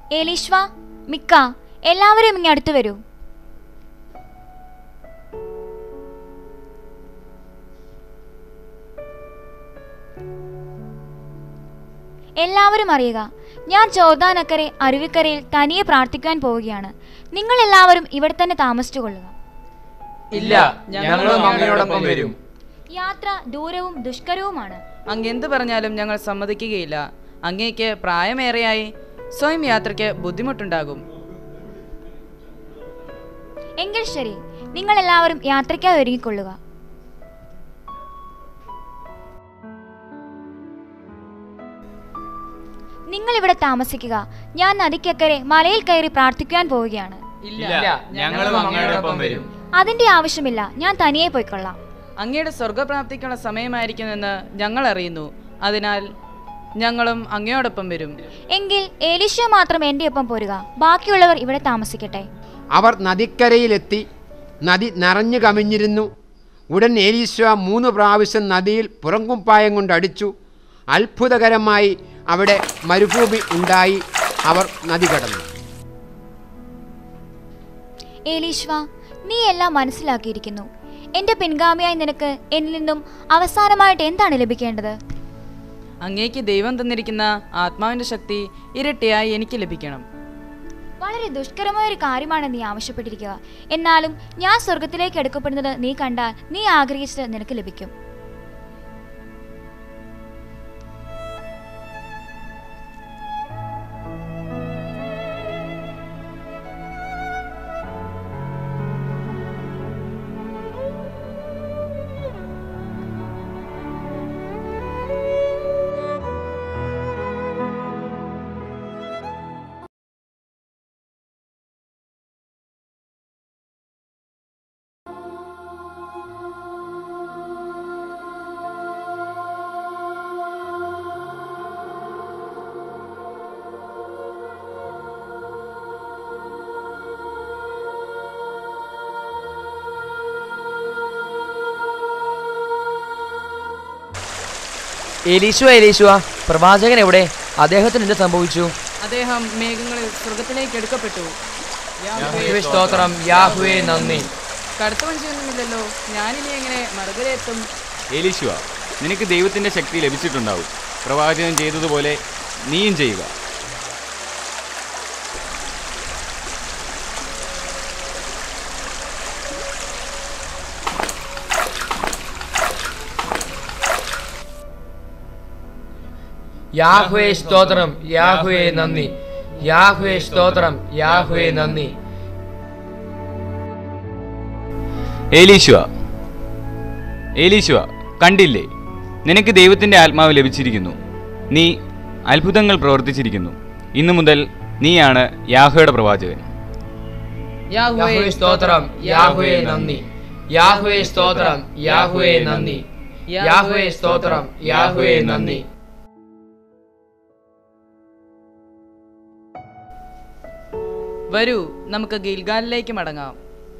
ഏലീശ്വ മിക്ക എല്ലാവരും ഇങ്ങ് അടുത്ത് വരൂ എല്ലാവരും അറിയുക ഞാൻ ചോർദാനക്കരെ അരുവിക്കരയിൽ തനിയെ പ്രാർത്ഥിക്കാൻ പോവുകയാണ് നിങ്ങൾ എല്ലാവരും ഇവിടെ തന്നെ താമസിച്ചു കൊള്ളുക ഇല്ല ഞങ്ങളും അങ്ങയോടൊപ്പം വരും യാത്ര ദൂരവും ദുഷ്കരവുമാണ് അങ്ങ് എന്ത് പറഞ്ഞാലും ഞങ്ങൾ സമ്മതിക്കുകയില്ല അങ്ങേക്ക് പ്രായമേറെയായി സ്വയം യാത്രയ്ക്ക് ബുദ്ധിമുട്ടുണ്ടാകും എങ്കിൽ ശരി നിങ്ങൾ എല്ലാവരും യാത്രയ്ക്കായി ഒരുങ്ങിക്കൊള്ളുക നിങ്ങൾ ഇവിടെ താമസിക്കുക ഞാൻ നദിക്കക്കരെ മലയിൽ കയറി പ്രാർത്ഥിക്കാൻ പോവുകയാണ് ഇല്ല ഞങ്ങളും അങ്ങയോടൊപ്പം വരും അതിന്റെ ആവശ്യമില്ല ഞാൻ തനിയെ പോയിക്കൊള്ളാം അങ്ങയുടെ സ്വർഗപ്രാപ്തിക്കുള്ള സമയമായിരിക്കുമെന്ന് ഞങ്ങൾ അറിയുന്നു അതിനാൽ ഞങ്ങളും അങ്ങയോടൊപ്പം വരും എങ്കിൽ ഏലിഷ്യ മാത്രം എൻ്റെ ഒപ്പം പോരുക ബാക്കിയുള്ളവർ ഇവിടെ താമസിക്കട്ടെ അവർ നദിക്കരയിലെത്തി നദി നിറഞ്ഞു കവിഞ്ഞിരുന്നു ഉടൻ ഏലീശ്വ മൂന്ന് പ്രാവശ്യം നദിയിൽ പുറംകുപ്പായം കൊണ്ട് അടിച്ചു അത്ഭുതകരമായി അവിടെ മരുഭൂമി ഉണ്ടായി അവർ നദി കടന്നു ഏലീശ്വ നീ എല്ലാം മനസ്സിലാക്കിയിരിക്കുന്നു എന്റെ പിൻഗാമിയായി നിനക്ക് എന്നിൽ നിന്നും അവസാനമായിട്ട് എന്താണ് ലഭിക്കേണ്ടത് അങ്ങേക്ക് ദൈവം തന്നിരിക്കുന്ന ആത്മാവിന്റെ ശക്തി ഇരട്ടിയായി എനിക്ക് ലഭിക്കണം വളരെ ദുഷ്കരമായ ഒരു കാര്യമാണ് നീ ആവശ്യപ്പെട്ടിരിക്കുക എന്നാലും ഞാൻ സ്വർഗത്തിലേക്ക് എടുക്കപ്പെടുന്നത് നീ കണ്ടാൽ നീ ആഗ്രഹിച്ചത് നിനക്ക് ലഭിക്കും എലീശുവ എലീശുവ പ്രവാചകൻ എവിടെ അദ്ദേഹത്തിന് എന്ത് സംഭവിച്ചു അദ്ദേഹം മേഘങ്ങളിൽ സ്വർഗത്തിലേക്ക് എടുക്കപ്പെട്ടു യാഹ്വേ സ്തോത്രം യാഹുവേ നന്ദി കടുത്തവൻ ചെയ്യുന്നുമില്ലല്ലോ ഞാനിനി എങ്ങനെ മറുകര എത്തും ഏലീശുവ നിനക്ക് ദൈവത്തിന്റെ ശക്തി ലഭിച്ചിട്ടുണ്ടാവും പ്രവാചകൻ ചെയ്തതുപോലെ നീയും ചെയ്യുക യാഹ്വേ സ്തോത്രം യാഹുവേ നന്ദി യാഹുവേ സ്തോത്രം യാഹുവേ നന്ദി ഏലീശുവ ഏലീശുവ കണ്ടില്ലേ നിനക്ക് ദൈവത്തിന്റെ ആത്മാവ് ലഭിച്ചിരിക്കുന്നു നീ അത്ഭുതങ്ങൾ പ്രവർത്തിച്ചിരിക്കുന്നു ഇന്നു മുതൽ നീയാണ് യാഹോയുടെ പ്രവാചകൻ യാഹുവേ സ്തോത്രം യാഹുവേ നന്ദി യാഹുവേ സ്തോത്രം യാഹുവേ നന്ദി യാഹുവേ സ്തോത്രം യാഹുവേ നന്ദി വരൂ നമുക്ക് ഗിൽഗാലിലേക്ക് മടങ്ങാം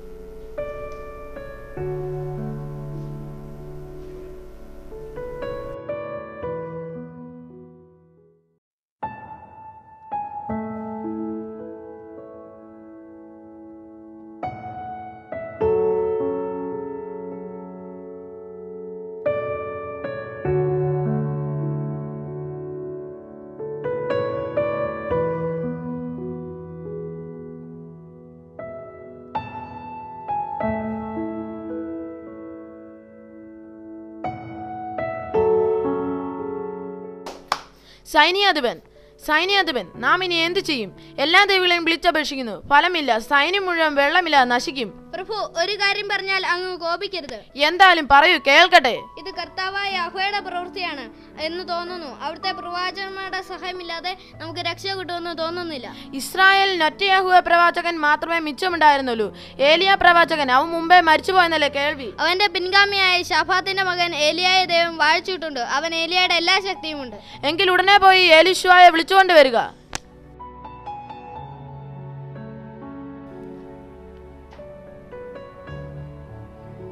സൈന്യാധിപൻ സൈന്യാധിപൻ നാം ഇനി എന്ത് ചെയ്യും എല്ലാ ദൈവങ്ങളെയും വിളിച്ചപേക്ഷിക്കുന്നു ഫലമില്ല സൈന്യം മുഴുവൻ വെള്ളമില്ല നശിക്കും പ്രഭു ഒരു കാര്യം പറഞ്ഞാൽ അങ്ങ് കോപിക്കരുത് എന്തായാലും പറയൂ കേൾക്കട്ടെ ഇത് കർത്താവായ അഹോയുടെ പ്രവൃത്തിയാണ് എന്ന് തോന്നുന്നു അവിടുത്തെ പ്രവാചകന്മാരുടെ സഹായമില്ലാതെ നമുക്ക് രക്ഷ കിട്ടുമെന്ന് തോന്നുന്നില്ല ഇസ്രായേലിൽ ഒറ്റ യഹൂവ പ്രവാചകൻ മാത്രമേ മിച്ചമുണ്ടായിരുന്നുള്ളൂ ഏലിയ പ്രവാചകൻ അവൻ മുമ്പേ മരിച്ചുപോയെന്നല്ലേ കേൾവി അവന്റെ പിൻഗാമിയായ ഷഫാത്തിന്റെ മകൻ ഏലിയായ ദൈവം വാഴ്ചിട്ടുണ്ട് അവൻ ഏലിയയുടെ എല്ലാ ശക്തിയുമുണ്ട് എങ്കിൽ ഉടനെ പോയി ഏലിശുവായെ വിളിച്ചുകൊണ്ട് വരിക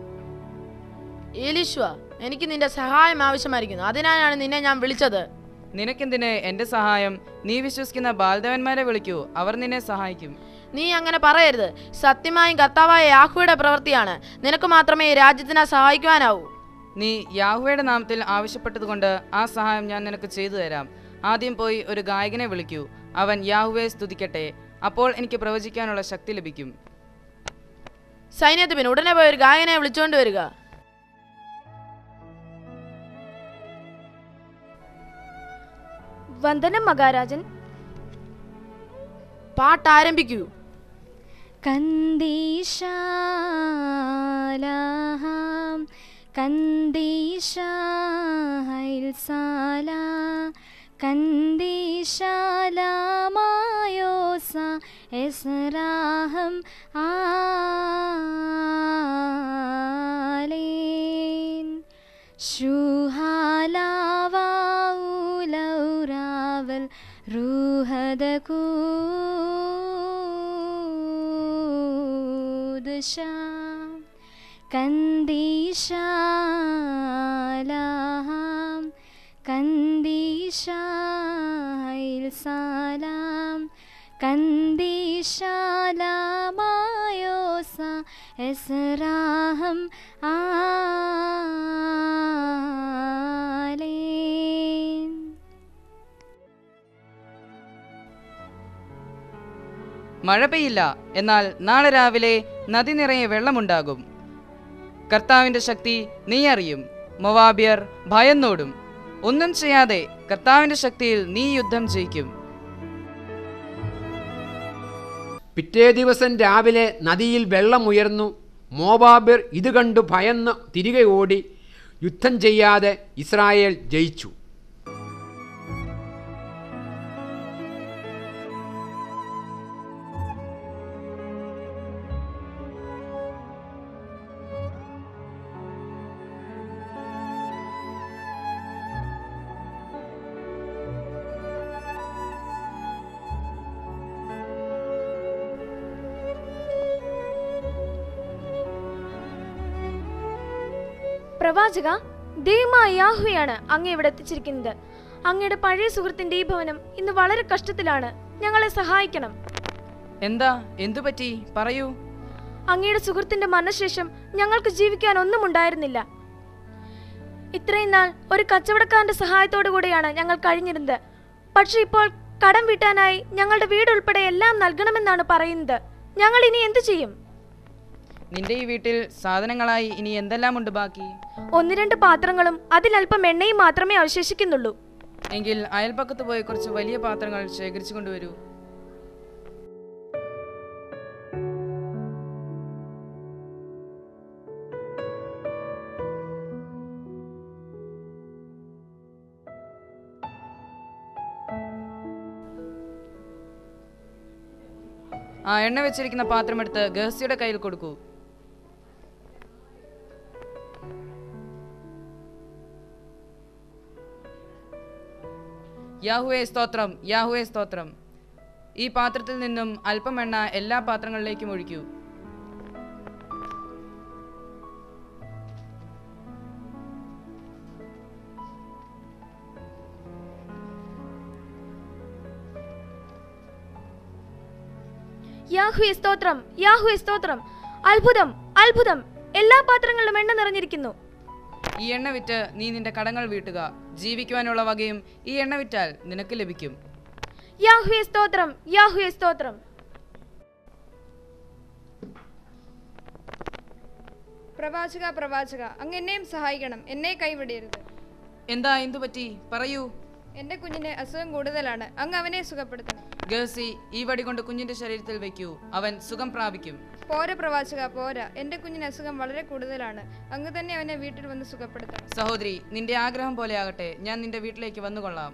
ഏലിശ്വ എനിക്ക് നിന്റെ സഹായം ആവശ്യമായിരിക്കുന്നു അതിനാലാണ് നിന്നെ ഞാൻ വിളിച്ചത് നിനക്കെന്തിന് എൻ്റെ സഹായം നീ വിശ്വസിക്കുന്ന ബാൽദേവന്മാരെ വിളിക്കൂ അവർ നിന്നെ സഹായിക്കും നീ അങ്ങനെ പറയരുത് സത്യമായും കർത്താവായ യാഹുയുടെ പ്രവൃത്തിയാണ് നിനക്ക് മാത്രമേ ഈ രാജ്യത്തിനെ സഹായിക്കുവാനാവൂ നീ യാഹുവയുടെ നാമത്തിൽ ആവശ്യപ്പെട്ടതുകൊണ്ട് ആ സഹായം ഞാൻ നിനക്ക് ചെയ്തു തരാം ആദ്യം പോയി ഒരു ഗായകനെ വിളിക്കൂ അവൻ യാഹുവെ സ്തുതിക്കട്ടെ അപ്പോൾ എനിക്ക് പ്രവചിക്കാനുള്ള ശക്തി ലഭിക്കും സൈന്യത്തിന് ഉടനെ പോയി ഒരു ഗായകനെ വിളിച്ചുകൊണ്ട് വരിക വന്ദനം മഹാരാജൻ പാട്ട് ആരംഭിക്കൂ കന്ദീശാലാം കന്ദീശാല കന്ദീശാലമായോസ എസ്രാഹം ആലേൻ ശുഹാലാവാവുലൗരാവൽ ൂദശാം കന്ദീശാലാം കന്ദീശാലാം കന്ദീശാലമായോസ എസ്രാഹം ആലേൻ മഴ പെയ്യില്ല എന്നാൽ നാളെ രാവിലെ നദി നിറയെ വെള്ളമുണ്ടാകും കർത്താവിന്റെ ശക്തി നീ അറിയും മൊവാബിയർ ഭയന്നോടും ഒന്നും ചെയ്യാതെ കർത്താവിന്റെ ശക്തിയിൽ നീ യുദ്ധം ജയിക്കും പിറ്റേ ദിവസം രാവിലെ നദിയിൽ വെള്ളമുയർന്നു മോബാബിർ ഇത് കണ്ടു ഭയന്ന് തിരികെ ഓടി യുദ്ധം ചെയ്യാതെ ഇസ്രായേൽ ജയിച്ചു പ്രവാചക ദൈവമായ യാഹുയാണ് അങ്ങ് ഇവിടെ എത്തിച്ചിരിക്കുന്നത് അങ്ങയുടെ പഴയ സുഹൃത്തിന്റെ ഈ ഭവനം ഇന്ന് വളരെ കഷ്ടത്തിലാണ് ഞങ്ങളെ സഹായിക്കണം എന്താ എന്തു പറ്റി പറയൂ അങ്ങയുടെ സുഹൃത്തിന്റെ മരണശേഷം ഞങ്ങൾക്ക് ജീവിക്കാൻ ഒന്നും ഉണ്ടായിരുന്നില്ല ഇത്രയും നാൾ ഒരു കച്ചവടക്കാരന്റെ സഹായത്തോടു കൂടിയാണ് ഞങ്ങൾ കഴിഞ്ഞിരുന്നത് പക്ഷെ ഇപ്പോൾ കടം വീട്ടാനായി ഞങ്ങളുടെ വീട് ഉൾപ്പെടെ എല്ലാം നൽകണമെന്നാണ് പറയുന്നത് ഞങ്ങൾ ഇനി എന്തു ചെയ്യും നിന്റെ ഈ വീട്ടിൽ സാധനങ്ങളായി ഇനി എന്തെല്ലാം ഉണ്ട് ബാക്കി ഒന്ന് രണ്ട് പാത്രങ്ങളും അതിലല്പം എണ്ണയും മാത്രമേ അവശേഷിക്കുന്നുള്ളൂ എങ്കിൽ അയൽപക്കത്ത് പോയി കുറച്ച് വലിയ പാത്രങ്ങൾ ശേഖരിച്ചു കൊണ്ടുവരൂ ആ എണ്ണ വെച്ചിരിക്കുന്ന പാത്രം എടുത്ത് ഗഹസിയുടെ കയ്യിൽ കൊടുക്കൂ യാഹുവേ സ്തോത്രം യാഹുവേ സ്തോത്രം ഈ പാത്രത്തിൽ നിന്നും അല്പം എണ്ണ എല്ലാ പാത്രങ്ങളിലേക്കും ഒഴിക്കൂ യാഹുവെ സ്തോത്രം യാഹുവെ സ്തോത്രം അത്ഭുതം അത്ഭുതം എല്ലാ പാത്രങ്ങളിലും എണ്ണ നിറഞ്ഞിരിക്കുന്നു ഈ എണ്ണ വിറ്റ് നീ നിന്റെ കടങ്ങൾ വീട്ടുക ജീവിക്കുവാനുള്ള വകയും ഈ എണ്ണ വിറ്റാൽ നിനക്ക് ലഭിക്കും യാഹുവെ സ്തോത്രം യാഹുവെ സ്തോത്രം പ്രവാചക പ്രവാചക അങ്ങ് എന്നെയും സഹായിക്കണം എന്നെ കൈവിടരുത് എന്താ എന്തു പറ്റി പറയൂ എന്റെ കുഞ്ഞിന് അസുഖം കൂടുതലാണ് അങ്ങ് അവനെ സുഖപ്പെടുത്തണം ഗേഴ്സി ഈ വടി കൊണ്ട് കുഞ്ഞിന്റെ ശരീരത്തിൽ വെക്കൂ അവൻ സുഖം പ്രാപിക്കും പോര പ്രവാചക പോര എന്റെ കുഞ്ഞിന് അസുഖം വളരെ കൂടുതലാണ് അങ്ങ് തന്നെ അവനെ വീട്ടിൽ വന്ന് സുഖപ്പെടുത്തണം സഹോദരി നിന്റെ ആഗ്രഹം പോലെ ആകട്ടെ ഞാൻ നിന്റെ വീട്ടിലേക്ക് വന്നുകൊള്ളാം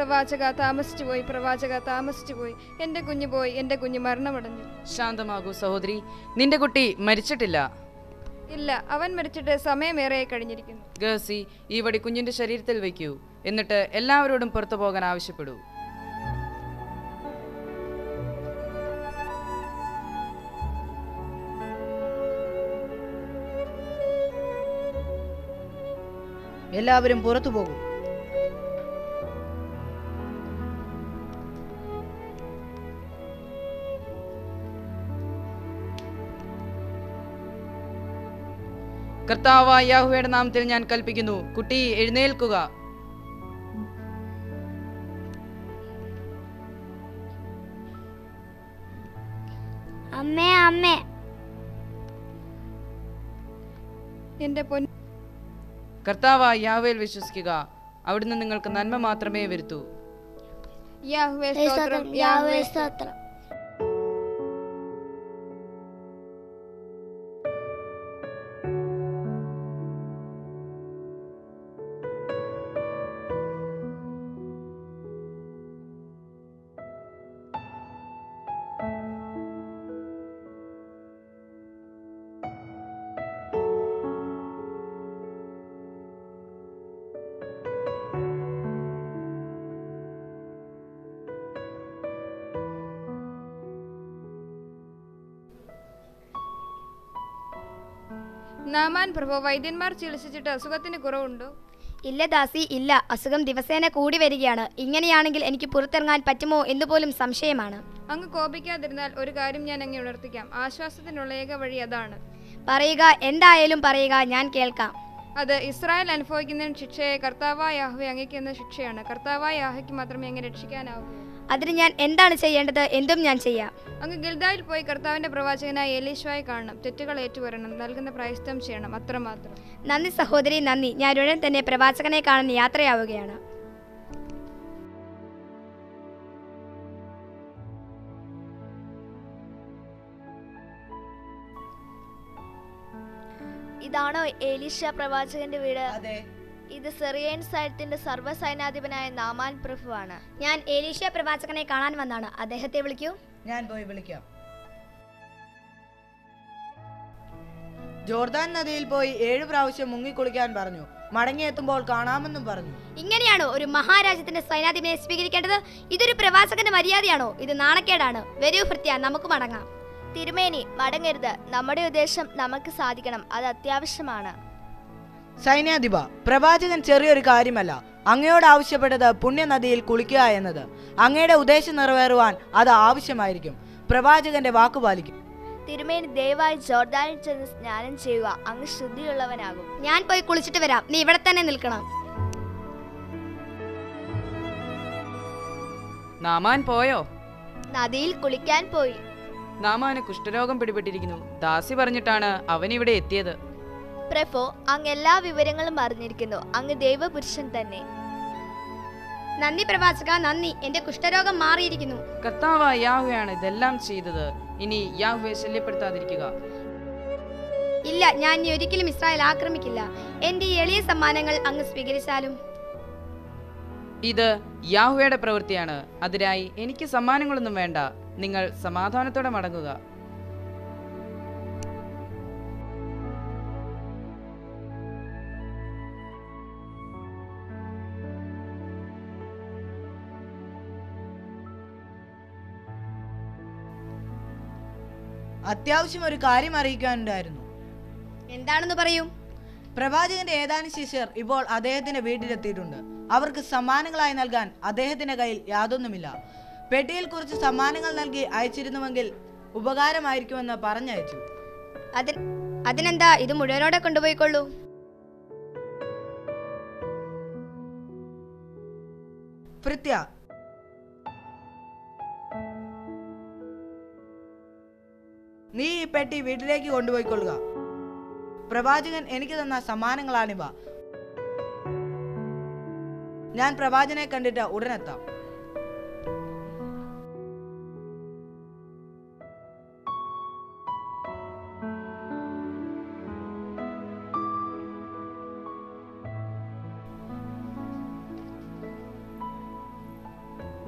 പ്രവാചക താമസിച്ചു പോയി പ്രവാചക താമസിച്ചു പോയി എൻ്റെ കുഞ്ഞു പോയി എൻ്റെ കുഞ്ഞ് മരണമടഞ്ഞു ശാന്തമാകൂ സഹോദരി നിന്റെ കുട്ടി മരിച്ചിട്ടില്ല ഇല്ല അവൻ മരിച്ചിട്ട് സമയമേറെയായി കഴിഞ്ഞിരിക്കുന്നു ഗേസി ഈ വടി കുഞ്ഞിന്റെ ശരീരത്തിൽ വയ്ക്കൂ എന്നിട്ട് എല്ലാവരോടും പുറത്തു പോകാൻ ആവശ്യപ്പെടൂ എല്ലാവരും പുറത്തു പോകും കർത്താവായ യാഹുവയുടെ നാമത്തിൽ ഞാൻ കൽപ്പിക്കുന്നു കുട്ടി എഴുന്നേൽക്കുക അമ്മേ അമ്മേ എൻ്റെ പൊൻ കർത്താവായ യാഹുവയിൽ വിശ്വസിക്കുക അവിടുന്ന് നിങ്ങൾക്ക് നന്മ മാത്രമേ വരുത്തൂ യാഹുവേ സ്തോത്രം സ്തോത്രം യാഹോവേ സ്തോത്രം നാമാൻ പ്രഭു വൈദ്യന്മാർ ചികിത്സിച്ചിട്ട് അസുഖത്തിന് കുറവുണ്ടോ ഇല്ല ദാസി ഇല്ല അസുഖം ദിവസേന കൂടി വരികയാണ് ഇങ്ങനെയാണെങ്കിൽ എനിക്ക് പുറത്തിറങ്ങാൻ പറ്റുമോ എന്ന് പോലും സംശയമാണ് അങ്ങ് കോപിക്കാതിരുന്നാൽ ഒരു കാര്യം ഞാൻ അങ്ങ് ഉണർത്തിക്കാം ആശ്വാസത്തിനുള്ള ഏക വഴി അതാണ് പറയുക എന്തായാലും പറയുക ഞാൻ കേൾക്കാം അത് ഇസ്രായേൽ അനുഭവിക്കുന്ന ശിക്ഷയെ കർത്താവായ യാഹ്വെ അങ്ങേക്കുന്ന ശിക്ഷയാണ് കർത്താവായ യാഹയ്ക്ക് മാത്രമേ അങ്ങ് രക്ഷിക്കാനാവൂ അതിന് ഞാൻ എന്താണ് ചെയ്യേണ്ടത് എന്തും ഞാൻ ചെയ്യാം അങ്ങ് ഗിൽദായിൽ പോയി കർത്താവിന്റെ പ്രവാചകനായ എലീശ്വായെ കാണണം തെറ്റുകൾ ഏറ്റുവരണം നൽകുന്ന പ്രായശ്ചിത്തം ചെയ്യണം അത്രമാത്രം നന്ദി സഹോദരി നന്ദി ഞാൻ ഉടൻ തന്നെ പ്രവാചകനെ കാണാൻ യാത്രയാവുകയാണ് ഇതാണോ ഏലീഷ പ്രവാചകന്റെ വീട് അതെ ഇത് സെറിയൻ സൈന്യത്തിന്റെ സർവ്വസൈനാധിപനായ നാമാൻ പ്രഭുവാണ് ഞാൻ ഏലീഷ പ്രവാചകനെ കാണാൻ വന്നാണ് അദ്ദേഹത്തെ വിളിക്കൂ ഞാൻ പോയി വിളിക്കാം ജോർദാൻ നദിയിൽ പോയി ഏഴു പ്രാവശ്യം മുങ്ങിക്കുളിക്കാൻ പറഞ്ഞു മടങ്ങിയെത്തുമ്പോൾ കാണാമെന്നും പറഞ്ഞു ഇങ്ങനെയാണോ ഒരു മഹാരാജ്യത്തിന്റെ സൈനാധിപനെ സ്വീകരിക്കേണ്ടത് ഇതൊരു പ്രവാചകന്റെ മര്യാദയാണോ ഇത് നാണക്കേടാണ് വരൂ ഭൃത്യ നമുക്ക് മടങ്ങാം തിരുമേനി മടങ്ങരുത് നമ്മുടെ ഉദ്ദേശം നമുക്ക് സാധിക്കണം അത് അത്യാവശ്യമാണ് സൈന്യാധിപ പ്രവാചകൻ ചെറിയൊരു കാര്യമല്ല അങ്ങയോട് ആവശ്യപ്പെട്ടത് പുണ്യനദിയിൽ കുളിക്കുക എന്നത് അങ്ങയുടെ ഉദ്ദേശം നിറവേറുവാൻ അത് ആവശ്യമായിരിക്കും പ്രവാചകന്റെ വാക്കു പാലിക്കും തിരുമേനി ദയവായി ജോർദാനിൽ ചെന്ന് സ്നാനം ചെയ്യുക അങ്ങ് ശുദ്ധിയുള്ളവനാകും ഞാൻ പോയി കുളിച്ചിട്ട് വരാം നീ ഇവിടെ തന്നെ നിൽക്കണം നാമാൻ പോയോ നദിയിൽ കുളിക്കാൻ പോയി നാമാന് കുഷ്ഠരോഗം പിടിപെട്ടിരിക്കുന്നു ദാസി പറഞ്ഞിട്ടാണ് അവൻ ഇവിടെ എത്തിയത് പ്രഭു അങ്ങ് എല്ലാ വിവരങ്ങളും അറിഞ്ഞിരിക്കുന്നു അങ്ങ് ദൈവപുരുഷൻ തന്നെ നന്ദി പ്രവാചക നന്ദി എന്റെ കുഷ്ഠരോഗം മാറിയിരിക്കുന്നു കർത്താവായ യാഹുവയാണ് ഇതെല്ലാം ചെയ്തത് ഇനി യാഹുവെ ശല്യപ്പെടുത്താതിരിക്കുക ഇല്ല ഞാൻ ഇനി ഒരിക്കലും ഇസ്രായേൽ ആക്രമിക്കില്ല എന്റെ ഈ എളിയ സമ്മാനങ്ങൾ അങ്ങ് സ്വീകരിച്ചാലും ഇത് യാഹുവയുടെ പ്രവൃത്തിയാണ് അതിനായി എനിക്ക് സമ്മാനങ്ങളൊന്നും വേണ്ട നിങ്ങൾ സമാധാനത്തോടെ മടങ്ങുക അത്യാവശ്യം ഒരു കാര്യം അറിയിക്കാനുണ്ടായിരുന്നു എന്താണെന്ന് പറയൂ പ്രവാചകന്റെ ഏതാനും ശിഷ്യർ ഇപ്പോൾ അദ്ദേഹത്തിന്റെ വീട്ടിലെത്തിയിട്ടുണ്ട് അവർക്ക് സമ്മാനങ്ങളായി നൽകാൻ അദ്ദേഹത്തിന്റെ കയ്യിൽ യാതൊന്നുമില്ല പെട്ടിയിൽ കുറച്ച് സമ്മാനങ്ങൾ നൽകി അയച്ചിരുന്നുവെങ്കിൽ ഉപകാരമായിരിക്കുമെന്ന് പറഞ്ഞയച്ചു അതിന് അതിനെന്താ ഇത് മുഴുവനോടെ കൊണ്ടുപോയിക്കൊള്ളൂ ഭൃത്യ നീ ഈ പെട്ടി വീട്ടിലേക്ക് കൊണ്ടുപോയിക്കൊള്ളുക പ്രവാചകൻ എനിക്ക് തന്ന സമ്മാനങ്ങളാണിവ ഞാൻ പ്രവാചനെ കണ്ടിട്ട് ഉടനെത്താം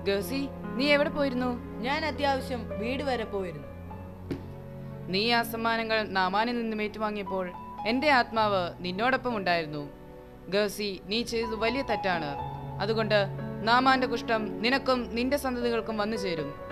ഗേസി നീ എവിടെ പോയിരുന്നു ഞാൻ അത്യാവശ്യം വീട് വരെ പോയിരുന്നു നീ ആ സമ്മാനങ്ങൾ നാമാനിൽ നിന്നും ഏറ്റുവാങ്ങിയപ്പോൾ എന്റെ ആത്മാവ് നിന്നോടൊപ്പം ഉണ്ടായിരുന്നു ഗേസി നീ ചെയ്തത് വലിയ തെറ്റാണ് അതുകൊണ്ട് നാമാന്റെ കുഷ്ഠം നിനക്കും നിന്റെ സന്തതികൾക്കും വന്നു ചേരും